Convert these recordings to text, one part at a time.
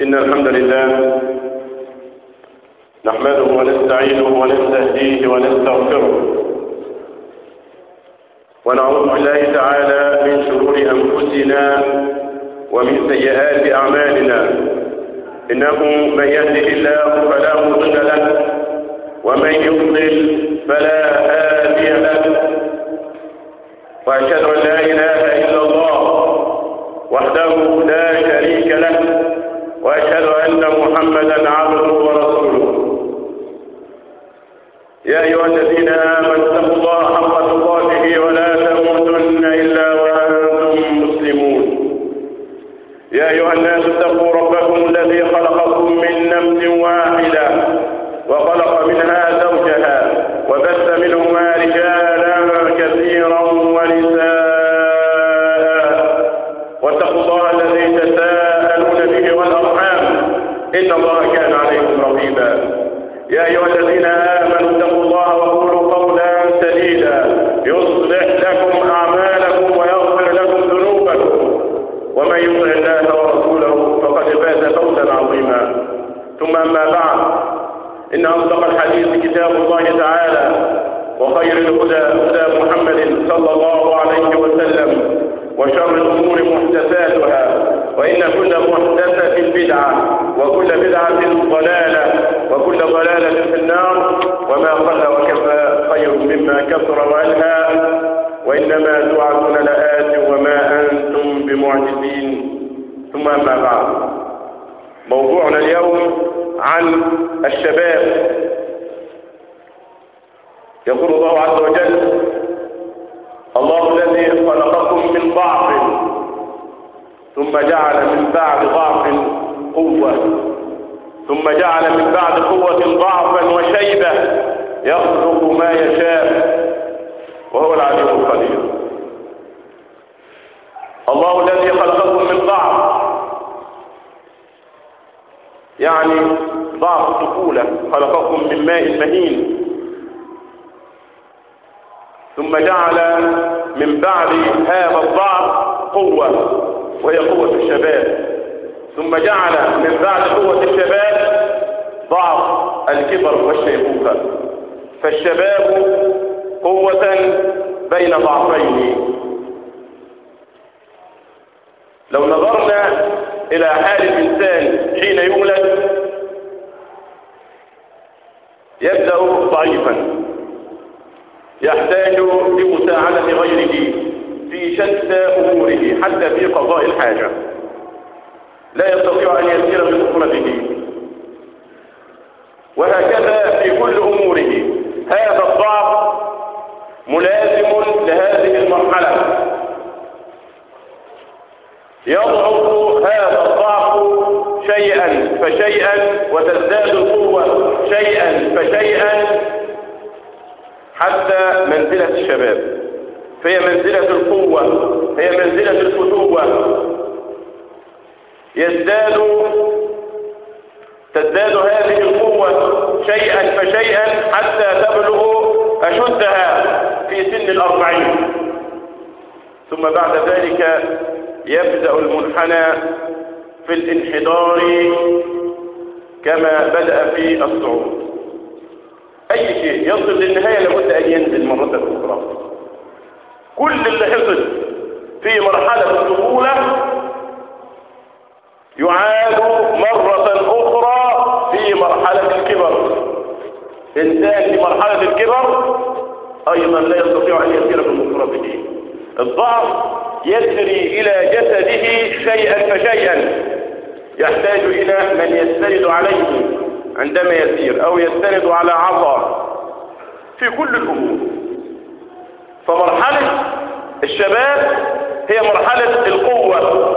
إن الحمد لله نحمده ونستعينه ونستهديه ونستغفره ونعوذ بالله تعالى من شرور أنفسنا ومن سيئات أعمالنا إنه من يهده الله فلا مضل له ومن يضلل فلا هادي له وأشهد أن لا إله إلا الله وحده لا شريك له وأشهد أن محمدا عبده ورسوله يا أيها الذين آمنوا اتقوا الله حق تقاته ولا تموتن إلا وأنتم مسلمون يا أيها الناس اتقوا ربكم الذي خلقكم من نفس واحدة وخلق منها زوجها وبث منهما رجالا كثيرا ونساء واتقوا الله الذي تساءلون به والأرحام إن الله كان عليكم رقيبا يا أيها الذين آمنوا اتقوا الله وقولوا قولا سديدا يصلح لكم أعمالكم ويغفر لكم ذنوبكم ومن يطع الله ورسوله فقد فاز فوزا عظيما ثم أما بعد إن أصدق الحديث كتاب الله تعالى وخير الهدى هدى محمد صلى الله عليه وسلم وشر الأمور محدثاتها وإن كل محدثة بدعة وكل بدعة ضلالة وكل ضلالة في النار وما قل وكفى خير مما كثر وألهى وإنما توعدون لآت وما أنتم بمعجزين ثم أما بعد موضوعنا اليوم عن الشباب يقول الله عز وجل الله الذي خلقكم من ضعف ثم جعل من بعد ضعف قوة ثم جعل من بعد قوة ضعفا وشيبة يخلق ما يشاء وهو العليم القدير الله الذي خلقكم من ضعف يعني ضعف الطفولة خلقكم من ماء مهين ثم جعل من بعد هذا الضعف قوة وهي قوة الشباب ثم جعل من بعد قوة الشباب ضعف الكبر والشيخوخة فالشباب قوة بين ضعفين لو نظرنا إلى حال الإنسان حين يولد يبدأ ضعيفا يحتاج لمساعدة غيره في شتى أموره حتى في قضاء الحاجة لا يستطيع أن يسير بطفولته وهكذا في كل أموره هذا الضعف ملازم لهذه المرحلة يضعف هذا الضعف شيئا فشيئا وتزداد القوة شيئا فشيئا حتى منزلة الشباب فهي منزلة القوة هي منزلة الفتوة يزداد تزداد هذه القوة شيئا فشيئا حتى تبلغ أشدها في سن الأربعين ثم بعد ذلك يبدأ المنحنى في الانحدار كما بدأ في الصعود أي شيء يصل للنهاية لابد أن ينزل مرة أخرى كل اللي حصل في مرحلة الطفولة يعاد مرة أخرى في مرحلة الكبر إنسان في مرحلة الكبر أيضا لا يستطيع أن يسير بمفرده الضعف يسري إلى جسده شيئا فشيئا يحتاج إلى من يستند عليه عندما يسير أو يستند على عصا في كل الأمور فمرحلة الشباب هي مرحلة القوة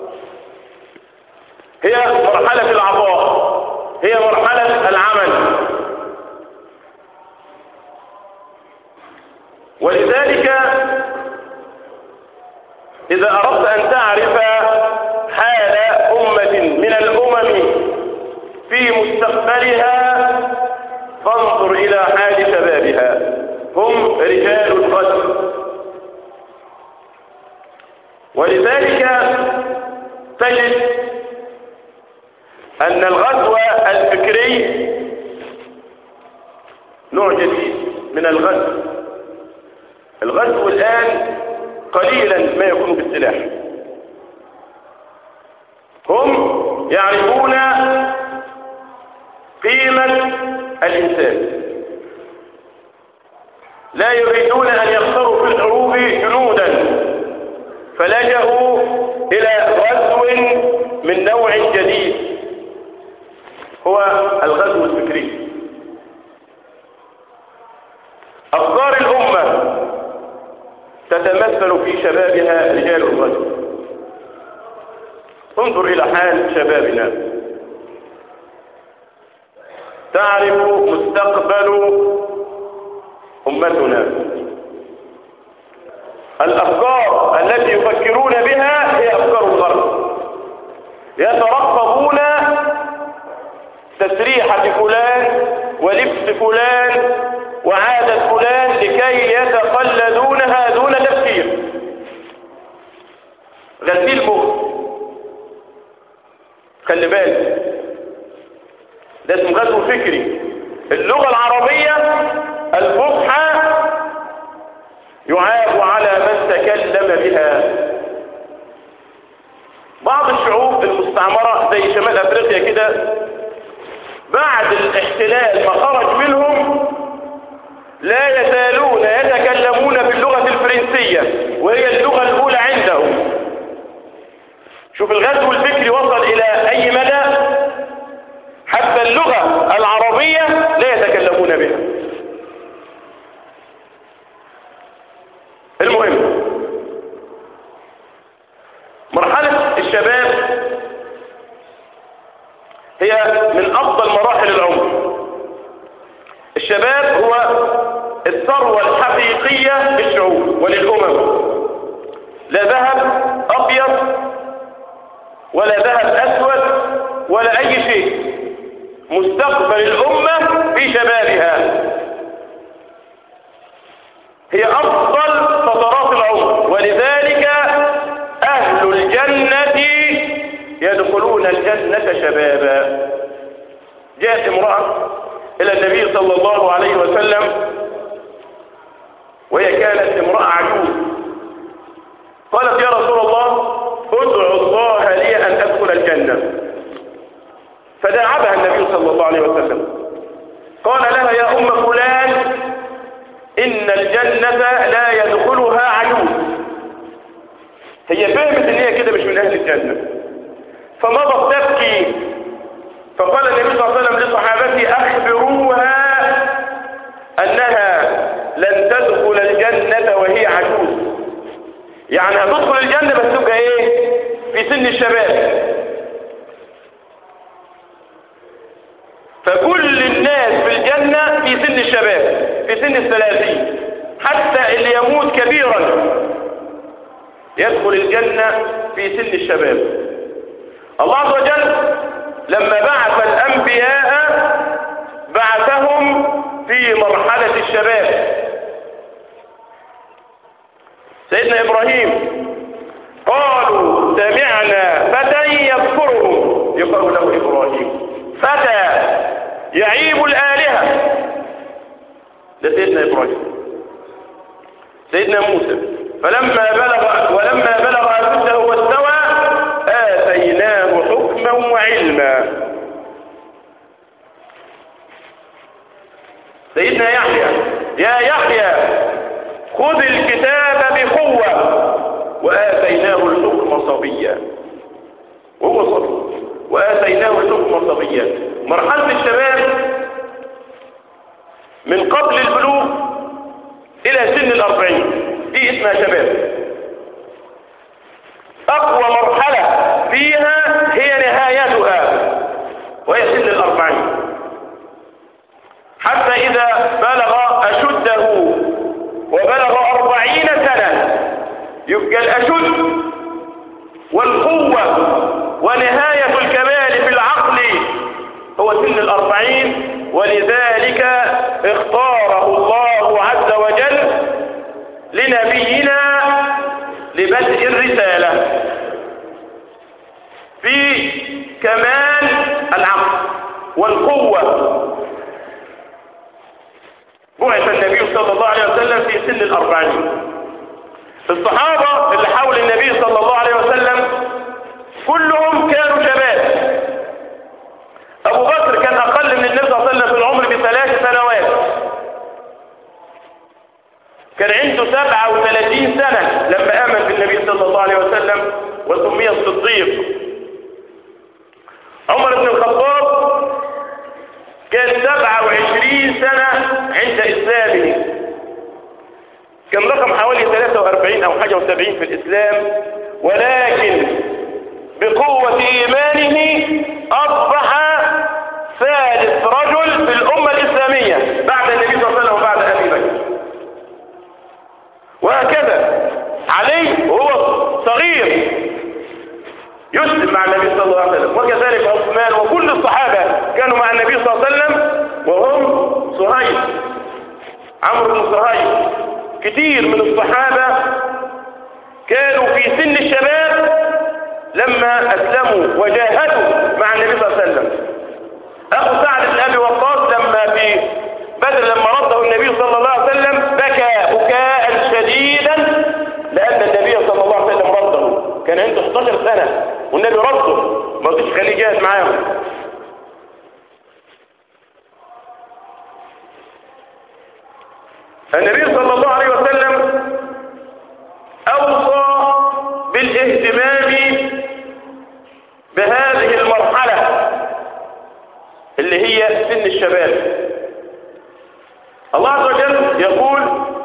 هي مرحلة العطاء هي مرحلة العمل ولذلك إذا أردت أن تعرف حال أمة من الأمم في مستقبلها فانظر إلى حال شبابها هم رجال القدر ولذلك تجد أن الغزو الفكري نوع جديد من الغزو الغزو الآن قليلا ما يكون بالسلاح هم يعرفون قيمة الإنسان لا يريدون أن يخسروا في الحروب جنودا فلجأوا إلى غزو من نوع جديد هو الغزو الفكري أفكار الأمة تتمثل في شبابها رجال الغزو انظر إلى حال شبابنا تعرف مستقبل أمتنا الأفكار التي يفكرون بها هي أفكار الغرب يترقبون تسريحة فلان ولبس فلان وعادة فلان لكي يتقلدونها دون تفكير غسيل مخ خلي بالك ده اسمه غزو فكري اللغة العربية الفصحى يعاب على من تكلم بها بعض الشعوب المستعمرة زي شمال افريقيا كده بعد الاحتلال ما خرج منهم لا يزالون يتكلمون باللغة الفرنسية وهي اللغة الأولى عندهم شوف الغزو الفكري وصل إلى أي مدى حتى اللغة العربية لا يتكلمون بها المهم مرحلة الشباب هي من أفضل مراحل العمر الشباب هو الثروة الحقيقية للشعوب وللأمم لا ذهب أبيض ولا ذهب أسود ولا أي شيء مستقبل الأمة في شبابها هي أفضل فترات العمر ولذلك أهل الجنة يدخلون الجنة شبابا جاءت امرأة إلى النبي صلى الله عليه وسلم وهي كانت امرأة عجوز قالت يا رسول الله ادعو الله لي أن أدخل الجنة فداعبها النبي صلى الله عليه وسلم قال لها يا أم فلان إن الجنة لا يدخلها عجوز هي فهمت ان هي كده مش من أهل الجنة فمضت تبكي فقال النبي صلى الله عليه وسلم لصحابته أخبروها أنها لن تدخل الجنة وهي عجوز يعني هتدخل الجنة بس تبقى ايه في سن الشباب فكل الناس في الجنة في سن الشباب في سن الثلاثين حتى اللي يموت كبيرا يدخل الجنة في سن الشباب الله عز وجل لما بعث الأنبياء بعثهم في مرحلة الشباب سيدنا إبراهيم قالوا سمعنا فتى يذكرهم يقال له إبراهيم فتى يعيب الآلهة ده سيدنا إبراهيم سيدنا موسى فلما بلغ ولما بلغ أشده واستوى آتيناه حكما وعلما سيدنا يحيى يا يحيى خذ الكتاب بقوة وآتيناه الحكم صبيا وهو صبي وآتيناه الحكم صبيا مرحلة الشباب من قبل البلوغ إلى سن الأربعين دي اسمها شباب أقوى مرحلة فيها هي نهايتها وهي سن الأربعين حتى إذا بلغ أشده وبلغ أربعين سنة يبقى الأشد والقوة ونهاية الكمال في العقل هو سن الأربعين ولذلك اختاره الله عز وجل لنبينا لبدء الرسالة في كمال والقوة بعث النبي صلى الله عليه وسلم في سن الأربعين الصحابة اللي حول النبي صلى الله عليه وسلم كلهم كانوا شباب أبو بكر كان أقل من النبي صلى الله عليه وسلم في العمر بثلاث سنوات كان عنده سبعة وثلاثين سنة لما آمن بالنبي صلى الله عليه وسلم وسمي الصديق عمر بن الخطاب كان سبعة وعشرين سنة عند إسلامه كان رقم حوالي 43 أو حاجة وسبعين في الإسلام ولكن بقوة إيمانه أصبح ثالث رجل في الأمة الإسلامية بعد النبي صلى الله عليه وسلم وبعد أبي بكر وهكذا علي وهو صغير يسلم مع النبي صلى الله عليه وسلم وكذلك عثمان وكل الصحابة كانوا مع النبي صلى الله عليه وسلم وهم صهيب عمرو بن صهيب كتير من الصحابة كانوا في سن الشباب لما أسلموا وجاهدوا مع النبي صلى الله عليه وسلم أخو سعد بن أبي وقاص لما في بدر لما رده النبي صلى الله عليه وسلم بكى بكاء شديدا لأن النبي صلى الله عليه وسلم رده كان عنده 11 سنة والنبي رده ما رضيش يخليه جاهز معاهم النبي صلى الله عليه وسلم أوصى بالاهتمام بهذه المرحلة اللي هي سن الشباب الله عز وجل يقول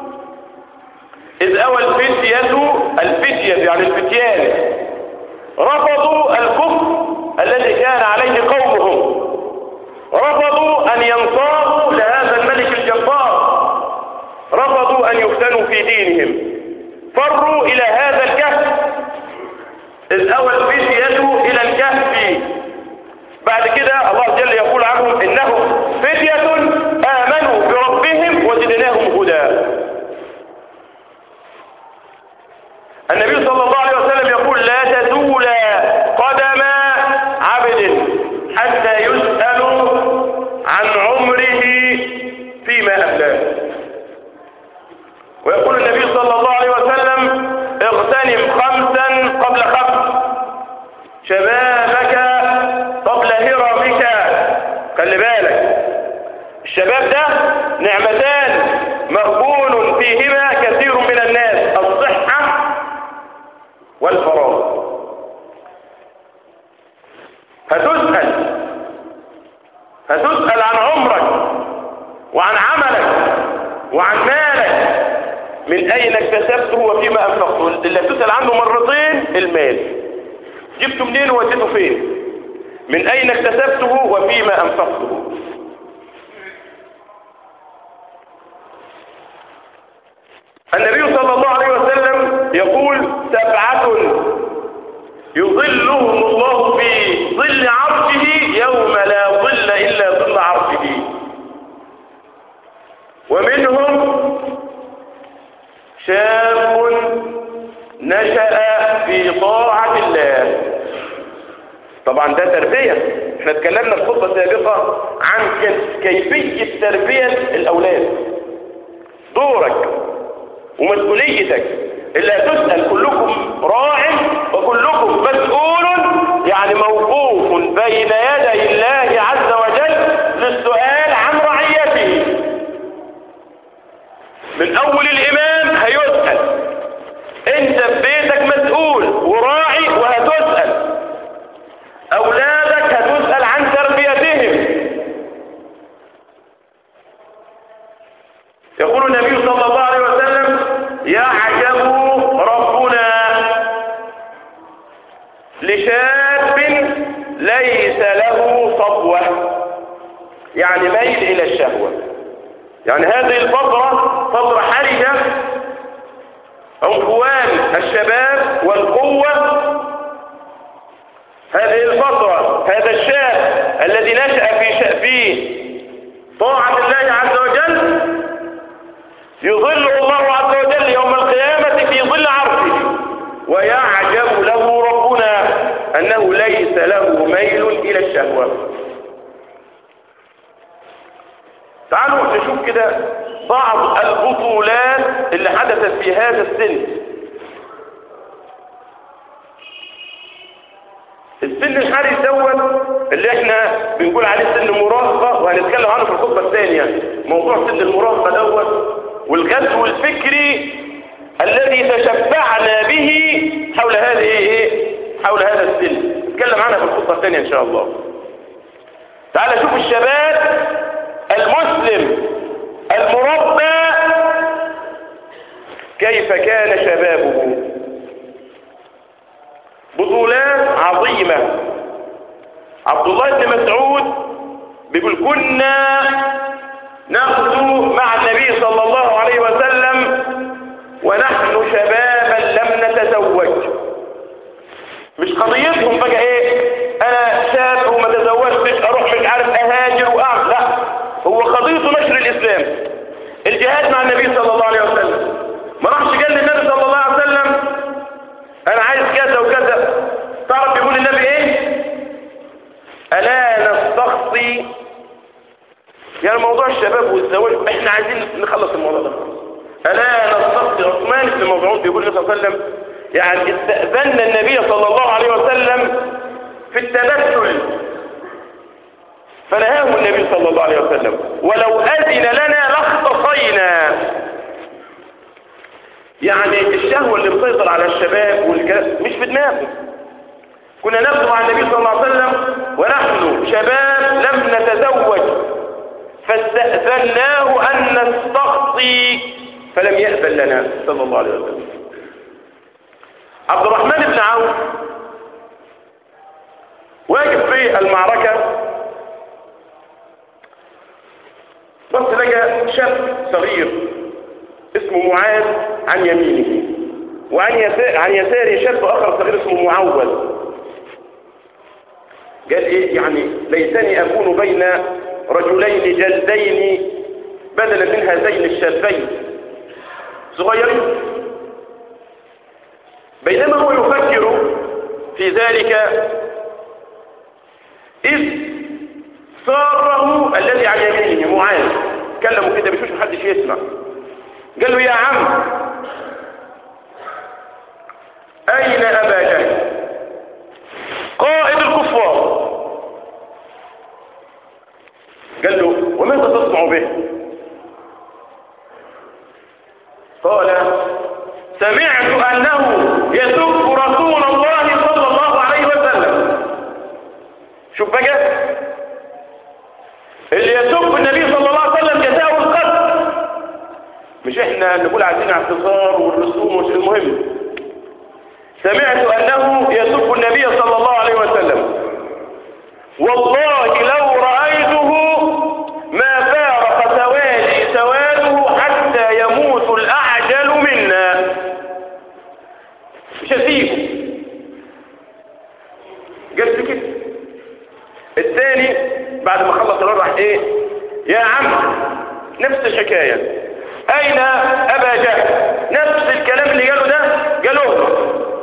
إذ أوى الفتية الفتية يعني الفتيان رفضوا الكفر الذي كان عليه قومهم رفضوا أن ينصاروا لهذا الملك الجبار رفضوا أن يفتنوا في دينهم فروا إلى هذا الكهف إذ أوى الفتية إلى الكهف بعد كده الله عز وجل يقول عنهم إنهم فتية آمنوا بربهم وزدناهم هدى النبي صلى الله عليه وسلم يقول لا تزول قدم عبد حتى يسأل عن عمره فيما أفلاه ويقول النبي صلى الله عليه وسلم اغتنم خمسا قبل خمس شبابك قبل هرمك خلي بالك الشباب ده نعمتان مغبون فيهما كثير من الناس الصحة والفراغ هتسأل هتسأل عن عمرك وعن عملك وعن مالك من أين اكتسبته وفيما أنفقته اللي هتسأل عنه مرتين المال جبته منين ووديته فين من أين اكتسبته وفيما أنفقته النبي صلى الله عليه وسلم يقول سبعة يظلهم الله في ظل عرشه يوم لا ظل إلا ظل عرشه ومنهم شاب نشأ في طاعة الله طبعا ده تربية احنا اتكلمنا في خطبة سابقة عن كيفية تربية الأولاد دورك ومسؤوليتك اللي هتسأل كلكم راع وكلكم مسؤول يعني موقوف بين يدي الله عز وجل للسؤال عن رعيته من أول الإمام هيسأل انت في بيتك مسؤول وراعي وهتسأل أولادك هتسأل عن تربيتهم يقول النبي صلى الله عليه وسلم يعجب ربنا لشاب ليس له صبوة يعني ميل إلى الشهوة يعني هذه الفترة فترة حرجة عنفوان الشباب والقوة هذه الفترة هذا الشاب الذي نشأ في شأفه طاعة الله عز وجل يظل الله عز وجل يوم القيامة في ظل عرشه ويعجب له ربنا أنه ليس له ميل إلى الشهوة تعالوا نشوف كده بعض البطولات اللي حدثت في هذا السن السن الحالي دوت اللي احنا بنقول عليه سن مراهقة وهنتكلم عنه في الخطبة الثانية موضوع سن المراهقة دوت والغزو الفكري الذي تشبعنا به حول هذه ايه حول هذا السن نتكلم عنها في الخطبة الثانية ان شاء الله تعال شوف الشباب المسلم المربى كيف كان شبابه بطولات عظيمة عبد الله بن مسعود بيقول كنا نغزو مع النبي صلى الله عليه وسلم ونحن شبابا لم نتزوج مش قضيتهم بقى ايه انا شاب وما تزوجتش اروح مش عارف اهاجر واعمل لا هو قضيته نشر الاسلام الجهاد مع النبي صلى الله عليه وسلم ما راحش قال للنبي صلى الله عليه وسلم انا عايز كذا وكذا تعرف يقول النبي ايه الا نستخطي يعني موضوع الشباب والزواج احنا عايزين نخلص الموضوع ده الا نستخطي عثمان بن مظعون بيقول النبي صلى الله عليه وسلم يعني استأذن النبي صلى الله عليه وسلم في التبتل فنهاه النبي صلى الله عليه وسلم ولو أذن لنا لاختصينا يعني الشهوة اللي مسيطر على الشباب والكلام مش في دماغه كنا نبدو مع النبي صلى الله عليه وسلم ونحن شباب لم نتزوج فاستأذناه أن نستخطي فلم يأذن لنا صلى الله عليه وسلم عبد الرحمن بن عوف واقف في المعركة بس لقى شاب صغير اسمه معاذ عن يمينه وعن يسار عن يساره شاب اخر صغير اسمه معوذ قال ايه يعني ليتني اكون بين رجلين جلدين بدلا من هذين الشابين صغيرين بينما هو يفكر في ذلك إذ ساره الذي عن يمينه معاذ كلمه كده بيشوش محدش يسمع قال له يا عم أين أبا جهل قائد الكفار قال له وماذا تصنع به قال سمعت أنه يسب رسول الله صلى الله عليه وسلم شوف بقى اللي يسب النبي صلى الله عليه وسلم جزاؤه القتل مش احنا نقول عايزين اعتصار والرسوم مش المهم سمعت انه يسب النبي صلى الله عليه وسلم والله لو رأيته ما فارق سوادي سواده حتى يموت الأعجل منا مش هسيبه قلت كده الثاني بعد ما خلص الرد راح ايه يا عم نفس الحكاية اين ابا جهل نفس الكلام اللي قاله ده قالوه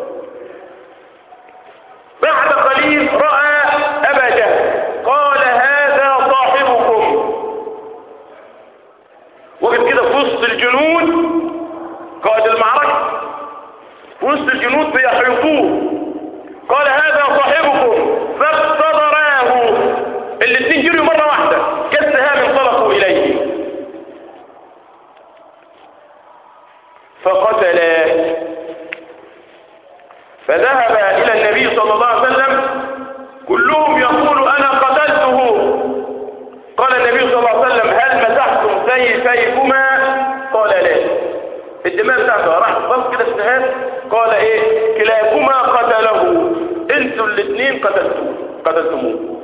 بعد قليل رأى ابا جهل قال هذا صاحبكم وقف كده في وسط الجنود قائد المعركة في وسط الجنود بيحيطوه قال هذا صاحبكم فابتدراه الاثنين جريوا مرة واحدة كالسهام انطلقوا إليه فقتلاه فذهب إلى النبي صلى الله عليه وسلم كلهم يقول أنا قتلته قال النبي صلى الله عليه وسلم هل مسحتم سيفيكما قال لا الدماء بتاعته راح بص كده السهام قال ايه كلاكما قتله انتوا الاثنين قتلتوه قتلتموه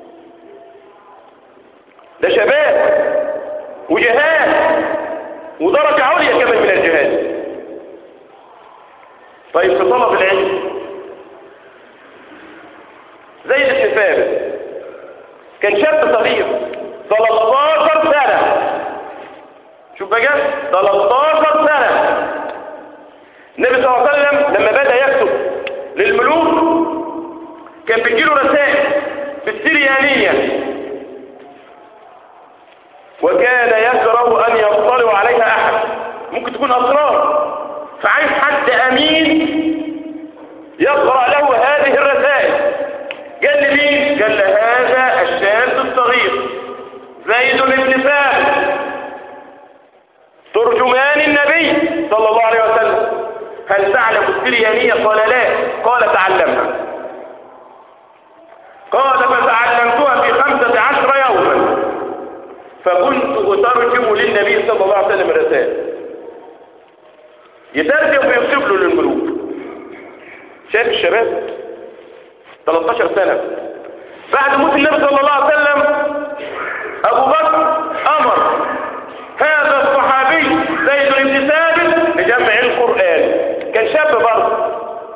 ده شباب وجهاد ودرجة عليا كمان من الجهاد طيب في طلب العلم زي بن ثابت كان شاب صغير 13 سنة شوف بقى 13 سنة النبي صلى الله عليه وسلم لما بدأ يكتب للملوك كان بيجيله رسائل بالسريانية وكان تكون أسرار فعايز حد أمين يقرأ له هذه الرسائل قال لي مين؟ قال لي هذا الشاب الصغير زيد بن ثابت ترجمان النبي صلى الله عليه وسلم هل تعلم السريانية قال لا قال تعلمها قال فتعلمتها في خمسة عشر يوما فكنت أترجم للنبي صلى الله عليه وسلم الرسائل يترجم ويكتب له للملوك شايف الشباب 13 سنة بعد موت النبي صلى الله عليه وسلم أبو بكر أمر هذا الصحابي زيد بن ثابت لجمع القرآن كان شاب برضه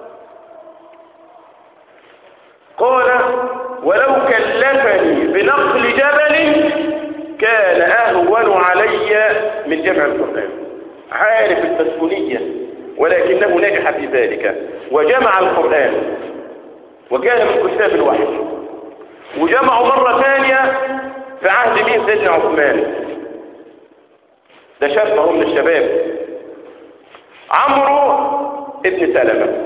قال ولو كلفني بنقل جبل كان أهون علي من جمع القرآن عارف المسؤولية ولكنه نجح في ذلك وجمع القرآن وكان من كتاب الوحي وجمعوا مرة ثانية في عهد مين سيدنا عثمان ده شاب اهو من الشباب عمرو ابن سلمة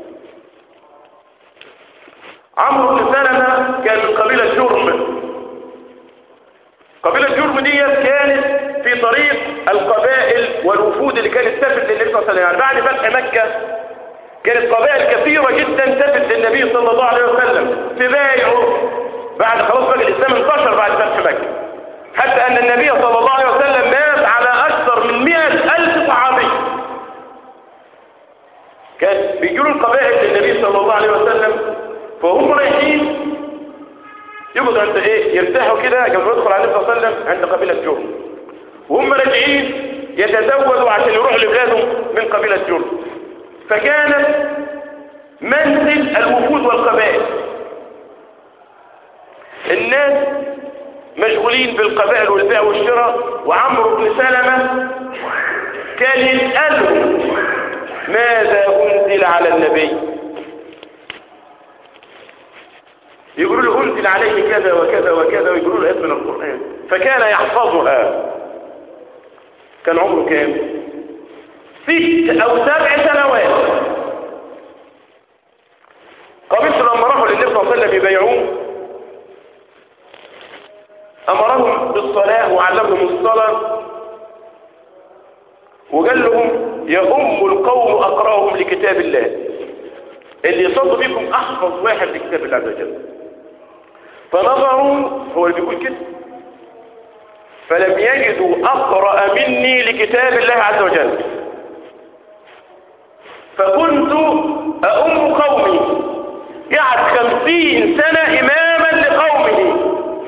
عمرو بن سلمة كان من قبيلة جرم قبيلة جرم دي كانت في طريق القبائل والوفود اللي كانت تفد للنبي صلى الله عليه وسلم يعني بعد فتح مكة كانت قبائل كثيرة جدا تفد للنبي صلى الله عليه وسلم تبايعوا بعد خلاص بقى الإسلام انتشر بعد فتح مكة حتى أن النبي صلى الله عليه وسلم مات على أكثر من مئة ألف صحابي كان بيجوا القبائل للنبي صلى الله عليه وسلم فهم رايحين يقعدوا عند ايه يرتاحوا كده قبل ما يدخل على النبي صلى الله عليه وسلم عند قبيلة جرم وهم راجعين يتزودوا عشان يروحوا لبلادهم من قبيلة جرم فكانت منزل الوفود والقبائل الناس مشغولين بالقبائل والبيع والشراء وعمرو بن سلمة كان يسألهم ماذا أنزل على النبي يقولوا له أنزل عليه كذا وكذا وكذا ويقولوا له اسم القرآن فكان يحفظها كان عمره كام ست أو سبع سنوات قبيلته لما راحوا للنبي صلى الله عليه وسلم يبايعوه أمرهم بالصلاة وعلمهم الصلاة وقال لهم يؤم القوم أقرأهم لكتاب الله اللي يصد بكم أحفظ واحد لكتاب الله عز وجل فنظروا هو اللي بيقول كده فلم يجدوا أقرأ مني لكتاب الله عز وجل فكنت أؤم قومي قعد خمسين سنة إماما لقومه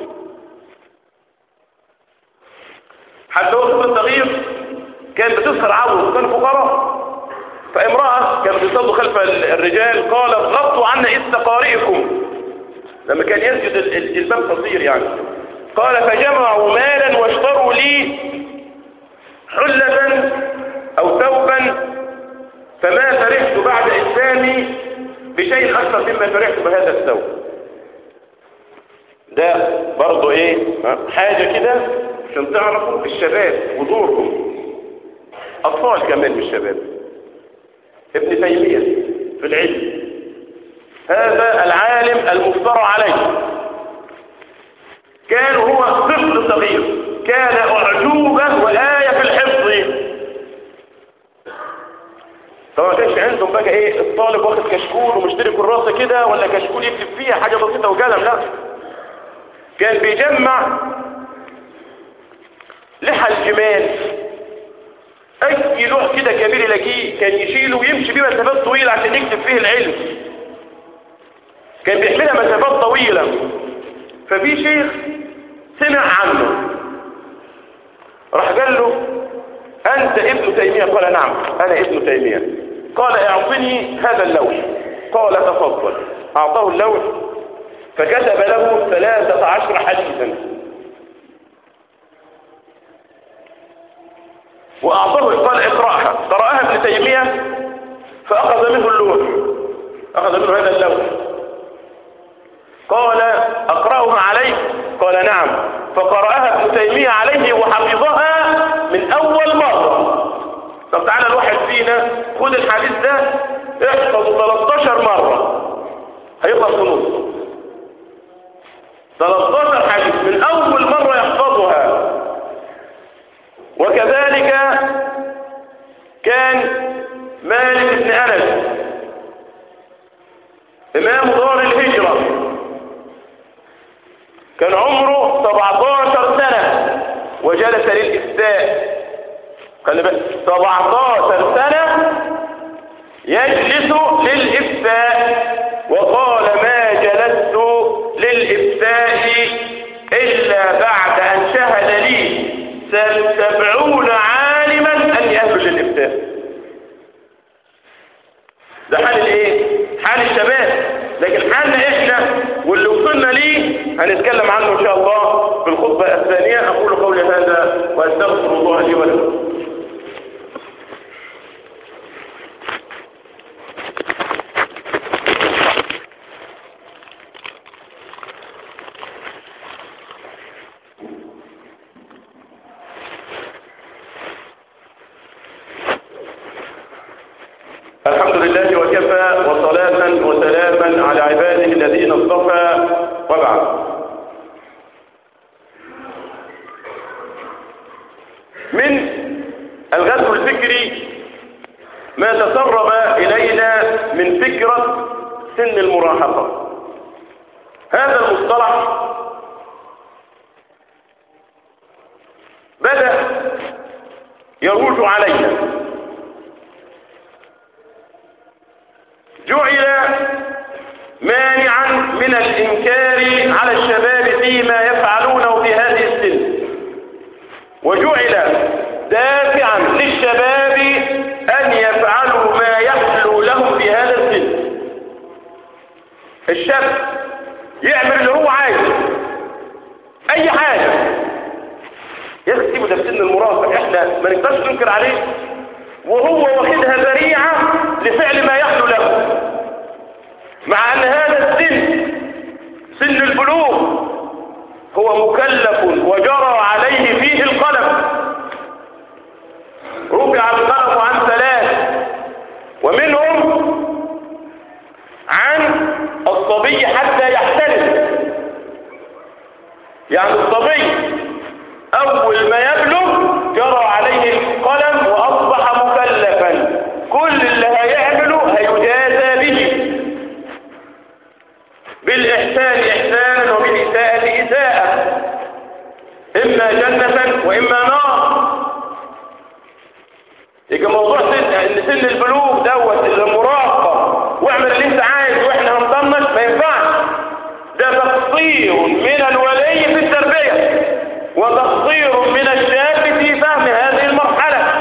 حتى هو الصغير كان بتسهر عوض كان فقراء فامرأة كانت تصلوا خلف الرجال قالت غطوا عنا استقارئكم لما كان يسجد الباب قصير يعني قال فجمعوا مالا واشتروا لي حلة او ثوبا فما فرحت بعد اسلامي بشيء اكثر مما فرحت بهذا الثوب ده برضو ايه حاجة كده عشان تعرفوا الشباب ودورهم اطفال كمان من الشباب ابن تيمية في العلم هذا العالم المفترى عليه كان هو طفل صغير كان أعجوبة وآية في الحفظ طبعا ما كانش عندهم بقى ايه الطالب واخد كشكول ومشتري كراسة كده ولا كشكول يكتب فيها حاجة بسيطة وقلم لا كان بيجمع لحى الجمال اي لوح كده كبير يلاقيه كان يشيله ويمشي بيه مسافات طويلة عشان يكتب فيه العلم كان بيحملها مسافات طويلة ففي شيخ سمع عنه راح قال له انت ابن تيمية قال نعم انا ابن تيمية قال اعطني هذا اللوح قال تفضل اعطاه اللوح فكتب له ثلاثة عشر حديثا وأعطاه قال اقرأها قرأها ابن تيمية فأخذ منه اللوح أخذ منه هذا اللوح قال أقرأها عليه قال نعم فقرأها ابن تيمية عليه وحفظها من أول مرة طب تعالى الواحد فينا خد الحديث ده احفظه 13 مرة هيخلص في نص 13 حديث من أول مرة يحفظها وكذلك كان مالك بن أنس إمام دار الهجرة كان عمره 17 سنة وجلس للإفتاء خلي بالك 17 سنة يجلس للإفتاء وقال ما جلست للإفتاء إلا بعد أن شهد لي سبعون عالما أني أهل للإفتاء ده حال الايه حال الشباب لكن حالنا احنا واللي وصلنا ليه هنتكلم عنه ان شاء الله في الخطبة الثانية اقول قولي هذا واستغفر الله لي ولكم الحمد لله وكفى وصلاة وسلاما على عباده الذين اصطفى وبعد من الغزو الفكري ما تسرب إلينا من فكرة سن المراهقة هذا المصطلح بدأ يروج علينا جعل مانعا من الإنكار على الشباب فيما يفعلونه في هذه السن وجعل دافعا للشباب أن يفعلوا ما يحلو لهم في هذا السن الشاب يعمل اللي هو عايزه أي حاجة يكتب ده في سن المراهقة احنا ما نقدرش ننكر عليه وهو واخدها ذريعة لفعل ما يحلو له مع ان هذا السن سن البلوغ هو مكلف وجرى عليه فيه القلم رفع القلم عن ثلاث ومنهم عن الصبي حتى يحتلم يعني الصبي اول ما يبلغ جرى عليه القلم واصبح مكلفا كل اللي هيعمله هيجازى به بالإحسان إحسانا وبالإساءة إساءة إما جنة وإما نار يبقى موضوع سن ان سن البلوغ دوت المراهقة واعمل اللي انت عايز واحنا هنطنش ما ينفعش ده تقصير من الولي في التربية وتقصير من الشاب في فهم هذه المرحلة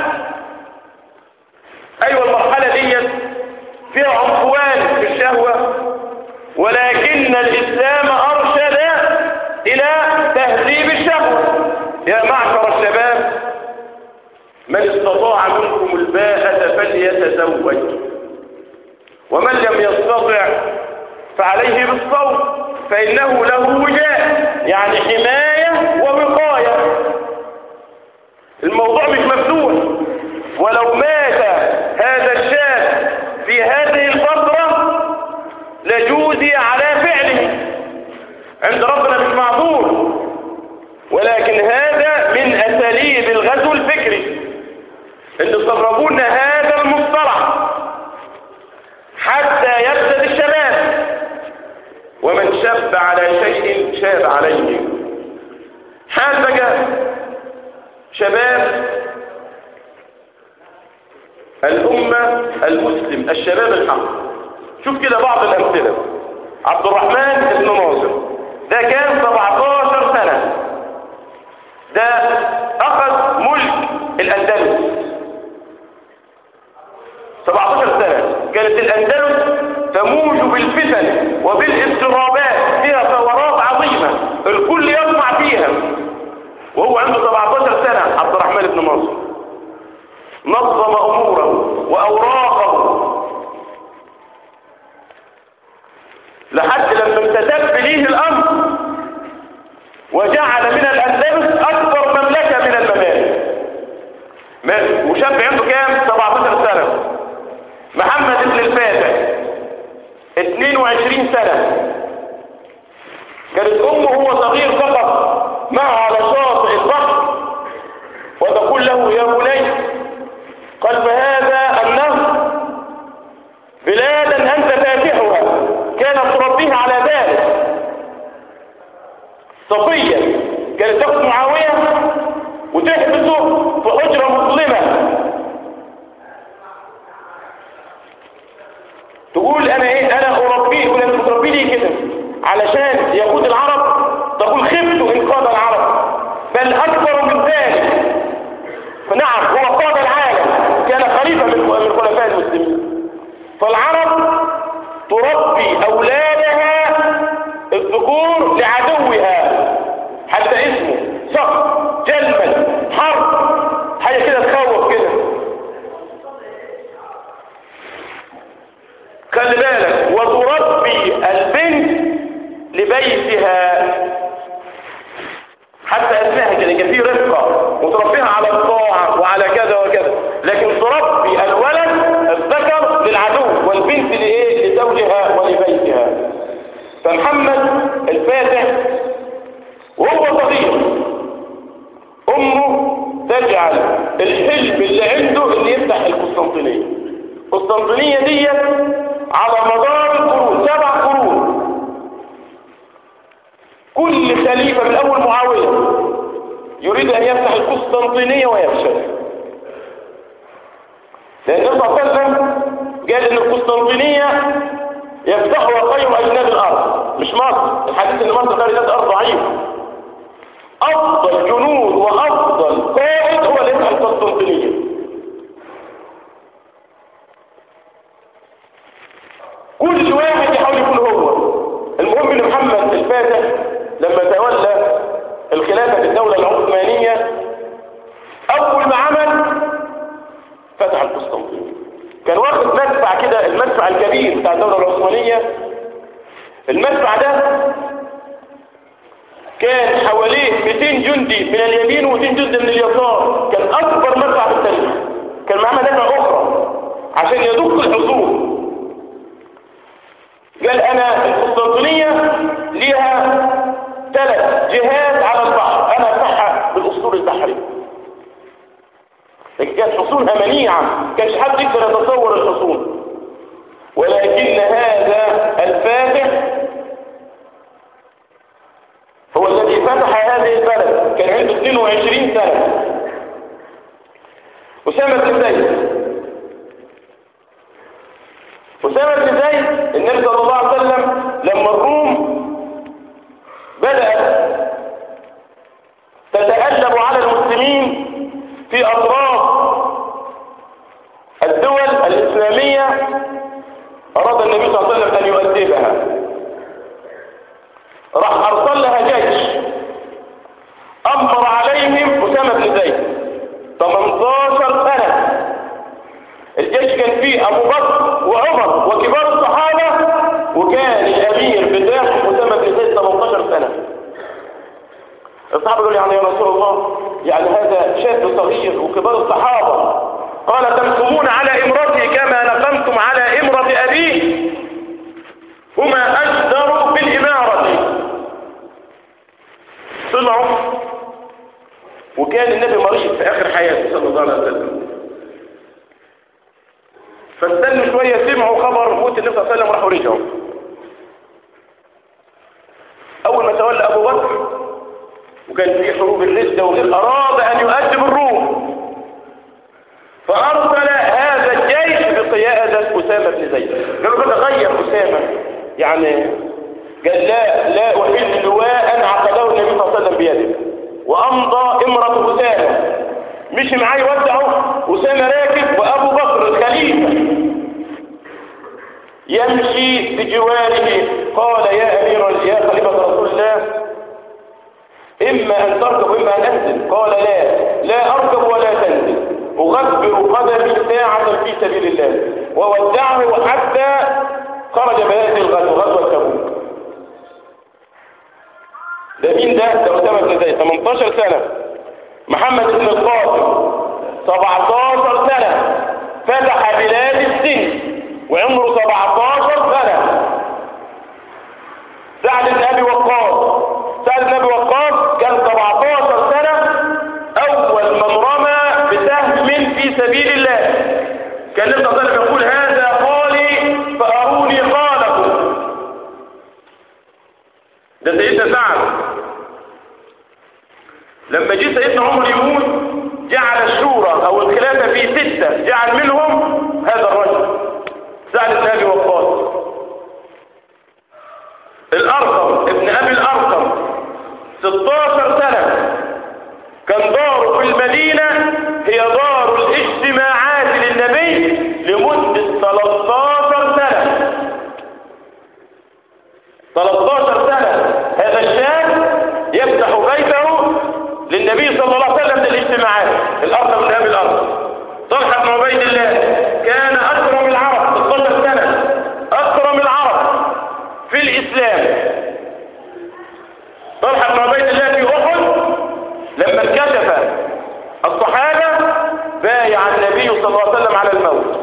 ايوه المرحلة ديت فيها عنفوان في الشهوة ولكن الإسلام أرشد إلى تهذيب الشهوة يا معشر الشباب من استطاع منكم الباءة فليتزوج ومن لم يستطع فعليه بالصوم فإنه له وجاء يعني حماية ووقاية الموضوع مش مفتوح ولو مات هذا الشاب في هذه الفترة لجوزي على فعله عند ربنا مش معذور ولكن هذا من أساليب الغزو الفكري ان تصرفون هذا المصطلح حتى يفسد الشباب ومن شاب على شيء شاب عليه حال بقى شباب الأمة المسلم الشباب الحق شوف كده بعض الأمثلة عبد الرحمن بن ناصر ده كان 17 سنة ده أخذ ملك الأندلس 17 سنة كانت الأندلس تموج بالفتن وبالاضطرابات فيها ثورات عظيمة الكل يطمع فيها وهو عنده 17 سنة عبد الرحمن بن ناصر نظم أموره وأوراقه لحد لما امتدب ليه الأمر وجعل من الأندلس أكبر مملكة من الممالك مات وشاب عنده كام 17 سنة محمد بن الفاتح 22 سنة كانت امه هو صغير فقط معه على شاطئ البحر وتقول له يا بني قال فهذا النهر بلادا انت فاتحها كانت تربيه على ذلك صفية كانت تاخد معاوية وتحبسه في حجرة مظلمة تقول انا ايه انا اربيه يقول انت بتربيه ليه كده علشان يقود العرب تقول خفت انقاذ العرب بل اكبر من ذلك فنعم هو قاد العالم كان خليفة من خلفاء المسلمين فالعرب تربي اولادها الذكور لعدوها حتى اسمه صقر جلمل حرب حاجة كده تخوف كده خلي بالك وتربي البنت لبيتها حتى اسمها كده يبقى فيه رفقة وتربيها على الطاعة وعلى كذا وكذا لكن تربي الولد الذكر للعدو والبنت لايه لزوجها ولبيتها فمحمد الفاتح وهو صغير امه تجعل الحلم اللي عنده ان يفتح القسطنطينية القسطنطينية دي على مدار القرون سبع قرون كل خليفة من اول معاوية يريد ان يفتح القسطنطينية ويفشل لان النبي صلى الله عليه وسلم قال ان القسطنطينية يفتحها خير اجناد الارض مش مصر الحديث ان مصر خير اجناد الارض ضعيف افضل جنود وافضل قائد هو اللي يفتح القسطنطينية كل واحد يحاول يكون هو المهم ان محمد الفاتح لما تولى الخلافة الدولة العثمانية اول ما عمل فتح القسطنطينية كان واخد مدفع كده المدفع الكبير بتاع الدولة العثمانية المدفع ده كان حواليه 200 جندي من اليمين و200 جندي من اليسار كان اكبر مدفع في التاريخ كان معاه مدافع اخرى عشان يدق الحصول قال انا القسطنطينية ليها ثلاث جهات على البحر انا افتحها بالاسطول البحري لكن كانت حصونها منيعة كانش حد يقدر يتصور الحصون ولكن هذا الفاتح هو الذي فتح هذه البلد كان عنده 22 سنة أسامة بن زيد أسامة بن زيد النبي صلى الله عليه وسلم لما الروم بدأت تتألب على المسلمين في أطراف الدول الإسلامية أراد النبي صلى الله عليه وسلم أن يؤدبها راح أرسل لها جيش أمر عليهم أسامة بن زيد 18 سنة الجيش كان فيه أبو بكر وعمر وكبار الصحابة وكان الأمير بتاعهم أسامة بن زيد 18 سنة الصحابة قالوا يعني يا رسول الله يعني هذا شاب صغير وكبار الصحابة قال تنقمون على امرتي كما نقمتم على امرة أبيه هما أجدر بالإمارة طلعوا وكان النبي مريض في آخر حياته صلى الله عليه وسلم فاستنوا شوية سمعوا خبر موت النبي صلى الله عليه وسلم وراحوا رجعوا أول ما تولى أبو بكر وكان في حروب الردة وغير أراد أن يؤدب الروم فأرسل هذا الجيش بقيادة أسامة بن زيد قالوا بدأ غير أسامة يعني قال لا لا أحل لواء عقده النبي صلى الله عليه وسلم بيده وأمضى امرة أسامة مشي معاه يودعه أسامة راكب وأبو بكر الخليفة يمشي بجواره قال يا أمير يا خليفة رسول الله إما أن تركب وإما أن أنزل قال لا لا أركب ولا تنزل أغبر قدمي ساعة في سبيل الله وودعه حتى خرج بهذه الغزوة غزوة تبوك ده مين ده؟ ده أسامة بن زيد 18 سنة محمد بن القاسم 17 سنة فتح بلاد السن وعمره 17 سنة سعد بن ابي وقاص سعد بن ابي وقاص كان 17 سنة اول من رمى بسهم في سبيل الله كان النبي صلى الله عليه وسلم يقول هذا قالي فاروني قالكم ده سيدنا سعد لما جه سيدنا عمر يموت جعل الشورى او الخلافة في ستة جعل منهم هذا الرجل سعد بن ابي وقاص الارقم ابن ابي الارقم 16 سنة كان داره في المدينة هي دار الاجتماعات للنبي لمدة 13 سنة 13 سنة هذا الشاب يفتح بيته للنبي صلى الله عليه وسلم للاجتماعات الارض من ابي الارض طلحة بن عبيد الله كان اكرم العرب 16 سنة اكرم العرب في الاسلام طلحة بن عبيد الله في احد لما انكشف الصحابة بايع النبي صلى الله عليه وسلم على الموت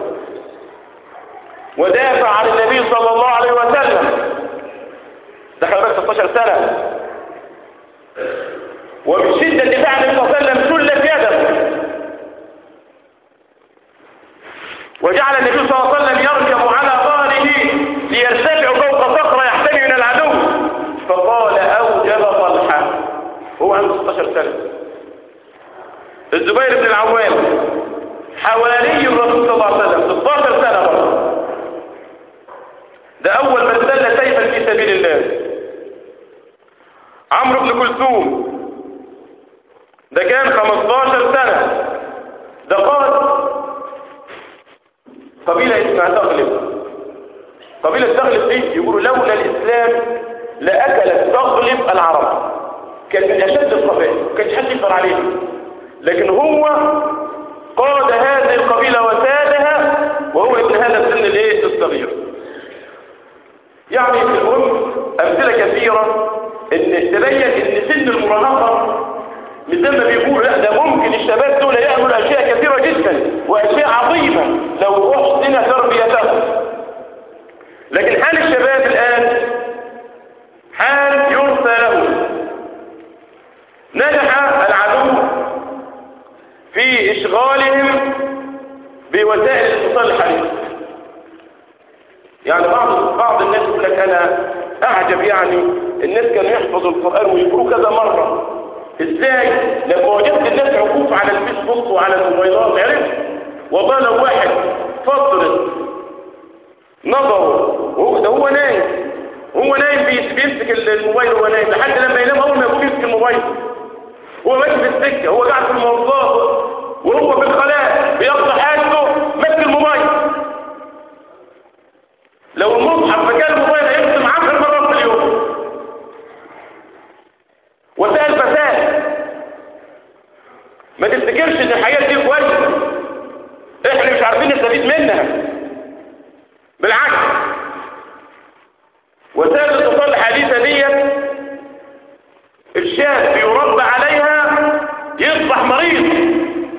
ودافع عن النبي صلى الله عليه وسلم دخل بس 16 سنة ومن شدة دفاع النبي صلى الله عليه وسلم سلت يده وجعل النبي صلى الله عليه وسلم يركب على ظهره ليرتفع فوق صخرة يحتمي من العدو فقال أوجب طلحة هو عنده 16 سنة الزبير بن العوام حوالي الرسول صلى الله عليه وسلم 16 سنة برضه ده أول من سل سيفا في سبيل الله عمرو بن كلثوم ده كان 15 سنة ده قائد قبيلة اسمها تغلب قبيلة تغلب دي يقولوا لولا الإسلام لأكلت تغلب العرب كان من أشد القبائل ما كانش حد يقدر عليه لكن هو قاد هذه القبيلة وسادها وهو ابن هذا السن الايه الصغير يعني في الأم أمثلة كثيرة ان تبين ان سن المراهقة مثل ما بيقول لا ده ممكن الشباب دول يعملوا اشياء كثيرة جدا واشياء عظيمة لو احسن تربيتهم لكن حال الشباب الان حال يرثى له نجح العدو في اشغالهم بوسائل الاتصال الحديثة يعني بعض بعض الناس يقول لك انا اعجب يعني الناس كانوا يحفظوا القرآن ويقروه كذا مرة ازاي لما وجدت الناس عكوف على الفيسبوك وعلى الموبايلات عرفت والله لو واحد فترة نظره وهو ده هو نايم هو نايم بيمسك الموبايل وهو نايم لحد لما ينام اول ما يقوم يمسك الموبايل هو ماشي في السكة هو قاعد في المواصلات وهو في الخلاء بيقضي حاجته ماسك الموبايل لو المصحف مكان الموبايل هيرسم 10 مرات في اليوم وسائل فساد ما تفتكرش ان الحاجات دي كويسه احنا مش عارفين نستفيد منها بالعكس وسائل الاتصال الحديثه ديت الشاب بيربى عليها يصبح مريض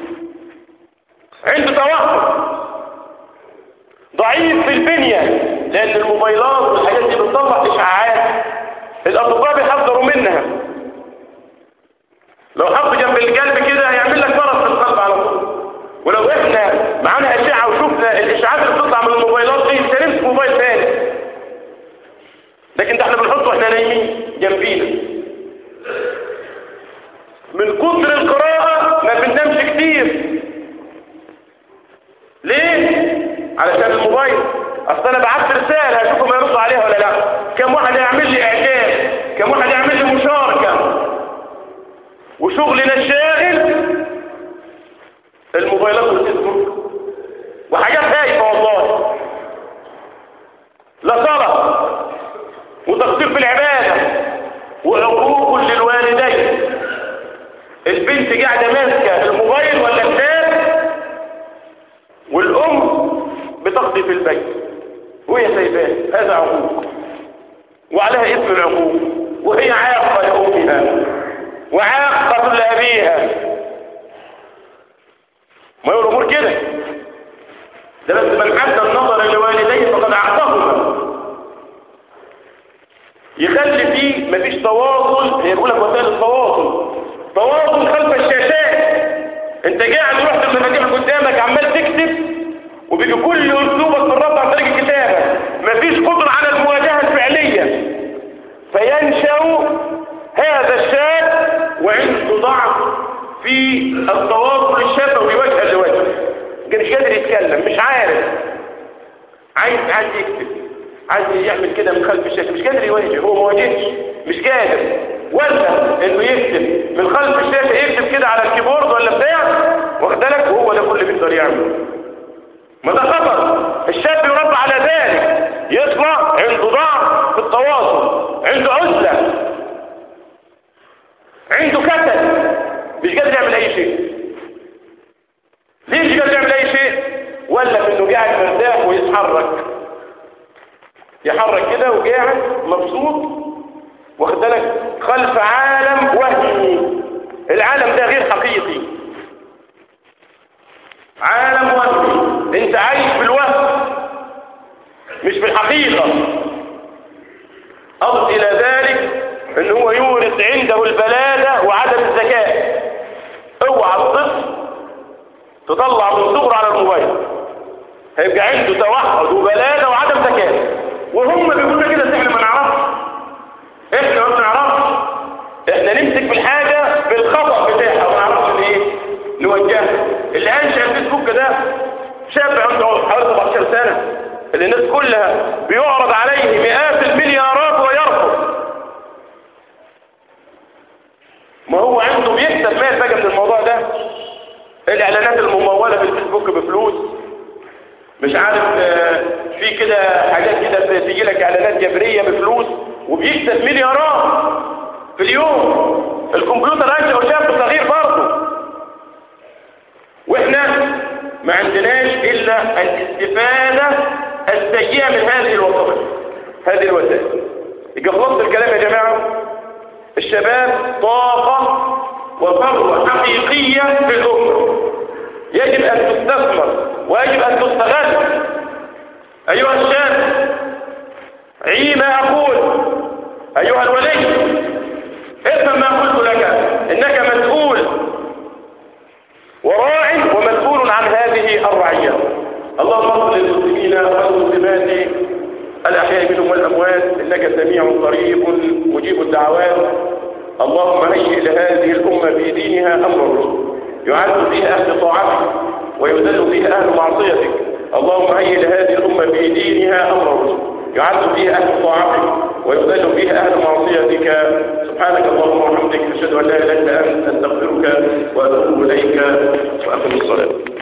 عنده توحد ضعيف في البنيه لان الموبايلات والحاجات دي بتطلع اشعاعات الاطباء بيحذروا منها لو حط جنب القلب كده هيعمل لك مرض في القلب على طول ولو احنا معانا اشعه وشفنا الاشعاعات اللي بتطلع من الموبايلات دي مش هنمسك موبايل تاني لكن ده احنا بنحطه واحنا نايمين جنبينا من كتر القراءه ما بننامش كتير ليه علشان الموبايل اصل انا بعت رساله هشوفهم هيردوا عليها ولا لا كم واحد هيعمل لي اعجاب كم واحد هيعمل لي مشاركه وشغلنا الشاغل الموبايلات والفيسبوك وحاجات هايفه والله لا صلاه وتقصير في العباده وعقوق للوالدين البنت قاعده ماسكه الموبايل ولا التاب والام بتقضي في البيت وهي سايباه هذا عقوق وعليها اسم العقوق وهي عاقه لامها وعاقه لابيها ما هو الامور كده ده بس من حد النظر لوالديه فقد اعطاهما يخلي فيه مفيش تواصل هي بيقول لك وسائل التواصل تواصل خلف الشاشات انت قاعد رحت المفاتيح قدامك عمال تكتب وبيجي كل اسلوبك في الرد عن طريق الكتابه مفيش قدره على المواجهه الفعليه فينشا هذا الشاب وعنده ضعف في التواصل الشفوي وجها لوجه مش قادر يتكلم مش عارف عايز عايز يكتب عايز يعمل كده من خلف الشاشه مش قادر يواجه هو ما واجهش مش قادر ولا انه يكتب من خلف الشاشه يكتب كده على الكيبورد ولا بتاع واخد بالك وهو ده كل اللي بيقدر يعمله ما ده خطر الشاب يربى على ذلك يطلع عنده ضعف في التواصل عنده عزله عنده كسل مش قادر يعمل اي شيء ليه مش قادر يعمل اي شيء ولا في انه قاعد مرتاح ويتحرك يحرك كده وقاعد مبسوط واخد بالك خلف عالم وهمي العالم ده غير حقيقي عالم وهمي انت عايش في الوهم مش في الحقيقة أضف إلى ذلك ان هو يورث عنده البلادة وعدم الذكاء اوعى الطفل تطلع من صغره على الموبايل هيبقى عنده توحد وبلادة وعدم ذكاء وهم بيقولوا كده احنا ما نعرفش احنا ما بنعرفش احنا نمسك بالحاجة بالخطأ بتاعها وما نعرفش ايه نوجهها اللي انشأ الفيسبوك ده شاب عنده حوالي 17 سنة اللي الناس كلها بيعرض عليه مئات المليارات ويرفض ما هو عنده بيكسب مال بقى من الموضوع ده الاعلانات الممولة في الفيسبوك بفلوس مش عارف في كده حاجات كده تيجي لك اعلانات جبرية بفلوس وبيكسب مليارات في اليوم الكمبيوتر انشأ وشاب صغير برضه واحنا ما عندناش الا الاستفادة السيئة من هذه الوسائل هذه الوسائل يبقى خلصت الكلام يا جماعة الشباب طاقة وثروة حقيقية في الأمة يجب أن تستثمر ويجب أن تستغل أيها الشاب عي ما أقول أيها الولي افهم ما قلت لك إنك مسؤول وراع ومسؤول عن هذه الرعية اللهم اغفر للمسلمين والمسلمات الأحياء منهم والأموات إنك سميع قريب مجيب الدعوات اللهم هيئ لهذه الأمة في دينها أمر رشد يعز فيها أهل طاعتك ويذل فيها أهل معصيتك اللهم هيئ لهذه الأمة في دينها أمر رشد يعز فيها أهل طاعتك ويذل فيها أهل معصيتك سبحانك اللهم وبحمدك أشهد أن لا إله إلا أنت أستغفرك وأتوب إليك وأقم الصلاة